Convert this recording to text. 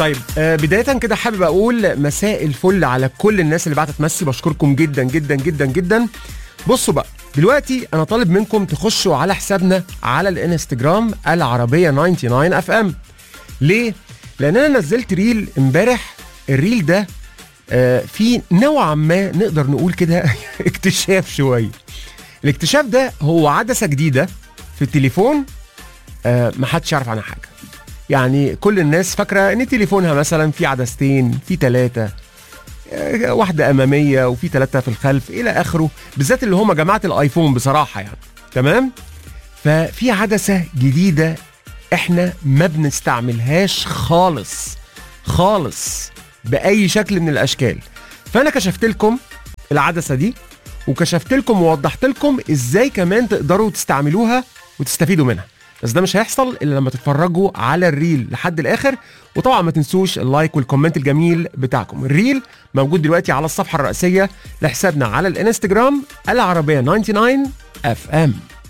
طيب آه بدايه كده حابب اقول مساء الفل على كل الناس اللي بعتت مسي بشكركم جدا جدا جدا جدا بصوا بقى دلوقتي انا طالب منكم تخشوا على حسابنا على الانستجرام العربيه 99 اف ام ليه لان انا نزلت ريل امبارح الريل ده آه في نوعا ما نقدر نقول كده اكتشاف شويه الاكتشاف ده هو عدسه جديده في التليفون آه محدش يعرف عنها حاجه يعني كل الناس فاكره ان تليفونها مثلا في عدستين في ثلاثه واحده اماميه وفي ثلاثه في الخلف الى اخره بالذات اللي هم جماعه الايفون بصراحه يعني تمام ففي عدسه جديده احنا ما بنستعملهاش خالص خالص باي شكل من الاشكال فانا كشفت لكم العدسه دي وكشفت لكم ووضحت لكم ازاي كمان تقدروا تستعملوها وتستفيدوا منها بس ده مش هيحصل الا لما تتفرجوا على الريل لحد الاخر وطبعا ما تنسوش اللايك والكومنت الجميل بتاعكم الريل موجود دلوقتي على الصفحه الرئيسيه لحسابنا على الانستجرام العربيه 99 اف ام